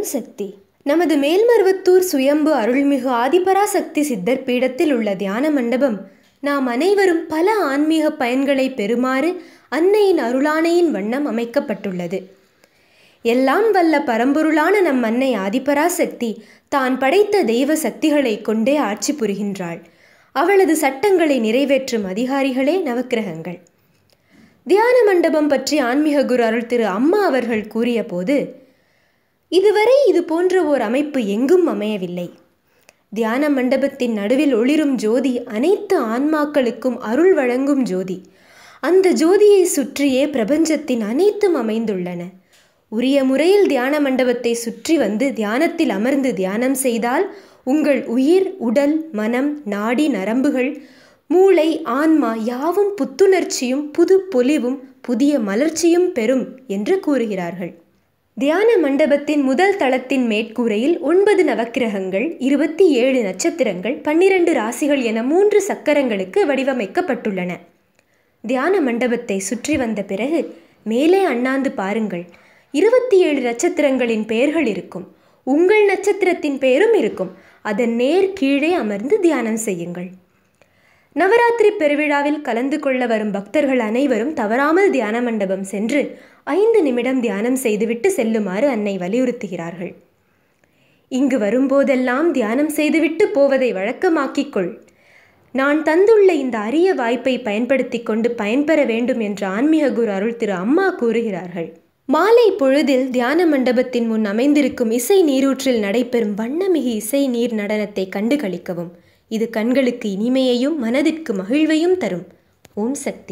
சக்தி நமது மேல்மருவத்தூர் சுயம்பு அருள்மிகு ஆதிபராசக்தி சித்தர் பீடத்தில் உள்ள தியான மண்டபம் நாம் அனைவரும் பல ஆன்மீக பயன்களை பெறுமாறு அன்னையின் அருளானையின் வண்ணம் அமைக்கப்பட்டுள்ளது எல்லாம் வல்ல பரம்பொருளான நம் அன்னை ஆதிபராசக்தி தான் படைத்த தெய்வ சக்திகளை கொண்டே ஆட்சி புரிகின்றாள் அவளது சட்டங்களை நிறைவேற்றும் அதிகாரிகளே நவக்கிரகங்கள் தியான மண்டபம் பற்றி ஆன்மீக குரு அருள் திரு அம்மா அவர்கள் கூறிய போது இதுவரை இது போன்ற ஓர் அமைப்பு எங்கும் அமையவில்லை தியான மண்டபத்தின் நடுவில் ஒளிரும் ஜோதி அனைத்து ஆன்மாக்களுக்கும் அருள் வழங்கும் ஜோதி அந்த ஜோதியை சுற்றியே பிரபஞ்சத்தின் அனைத்தும் அமைந்துள்ளன உரிய முறையில் தியான மண்டபத்தை சுற்றி வந்து தியானத்தில் அமர்ந்து தியானம் செய்தால் உங்கள் உயிர் உடல் மனம் நாடி நரம்புகள் மூளை ஆன்மா யாவும் புத்துணர்ச்சியும் புது பொலிவும் புதிய மலர்ச்சியும் பெறும் என்று கூறுகிறார்கள் தியான மண்டபத்தின் முதல் தளத்தின் மேற்கூரையில் ஒன்பது நவக்கிரகங்கள் இருபத்தி ஏழு நட்சத்திரங்கள் பன்னிரண்டு ராசிகள் என மூன்று சக்கரங்களுக்கு வடிவமைக்கப்பட்டுள்ளன தியான மண்டபத்தை சுற்றி வந்த பிறகு மேலே அண்ணாந்து பாருங்கள் இருபத்தி ஏழு நட்சத்திரங்களின் பெயர்கள் இருக்கும் உங்கள் நட்சத்திரத்தின் பெயரும் இருக்கும் அதன் நேர் கீழே அமர்ந்து தியானம் செய்யுங்கள் நவராத்திரி பெருவிழாவில் கலந்து கொள்ள வரும் பக்தர்கள் அனைவரும் தவறாமல் தியான மண்டபம் சென்று ஐந்து நிமிடம் தியானம் செய்துவிட்டு செல்லுமாறு அன்னை வலியுறுத்துகிறார்கள் இங்கு வரும்போதெல்லாம் தியானம் செய்துவிட்டு போவதை வழக்கமாக்கிக் கொள் நான் தந்துள்ள இந்த அரிய வாய்ப்பை பயன்படுத்தி கொண்டு பயன்பெற வேண்டும் என்று ஆன்மீக குரு அருள் திரு அம்மா கூறுகிறார்கள் மாலை பொழுதில் தியான மண்டபத்தின் முன் அமைந்திருக்கும் இசை நீரூற்றில் நடைபெறும் வண்ணமிகு இசை நீர் நடனத்தை கண்டு களிக்கவும் இது கண்களுக்கு இனிமையையும் மனதிற்கு மகிழ்வையும் தரும் ஓம் சக்தி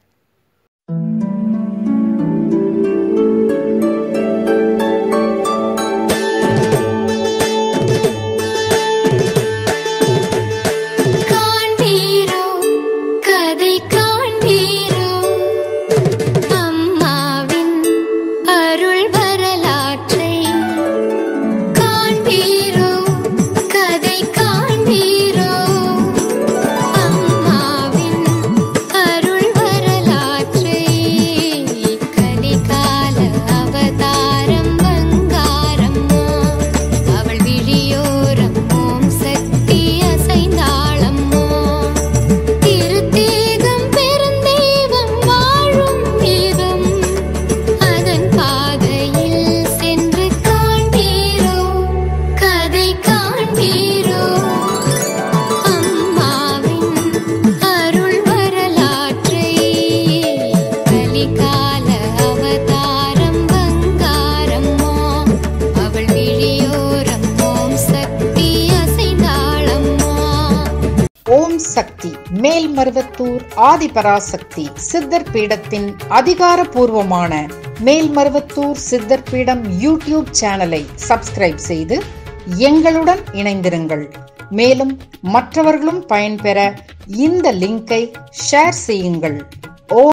காண்பீரோ கதை காண்பீரோ அம்மாவின் அருள் வரலாற்றை காண்பீரோ கதை காண்பீரோ அம்மாவின் அருள் வரலாற்றை கலிகால அவதாரம் வங்காரம்மா அவள் விழியோரம் ஓம் சக்தி அசைந்தாளம்மா திருத்தேகம் பெருந்தெய்வம் வாழும் விதம் அதன் பாதையில் சென்று காண்பீரோ கதை காண்பீரோ அம்மாவின் அருள் வரலாற்றை கலிகால அவதாரம் வங்காரம்மா அவள் விழியோரம் ஓம் சக்தி அசைந்தாளம்மா ஓம் சக்தி மேல்மருவத்தூர் ஆதிபராசக்தி சித்தர் பீடத்தின் அதிகாரப்பூர்வமான மேல்மருவத்தூர் சித்தர் பீடம் யூடியூப் சேனலை சப்ஸ்கிரைப் செய்து எங்களுடன் இணைந்திருங்கள் மேலும் மற்றவர்களும் பயன்பெற இந்த லிங்கை ஷேர் செய்யுங்கள்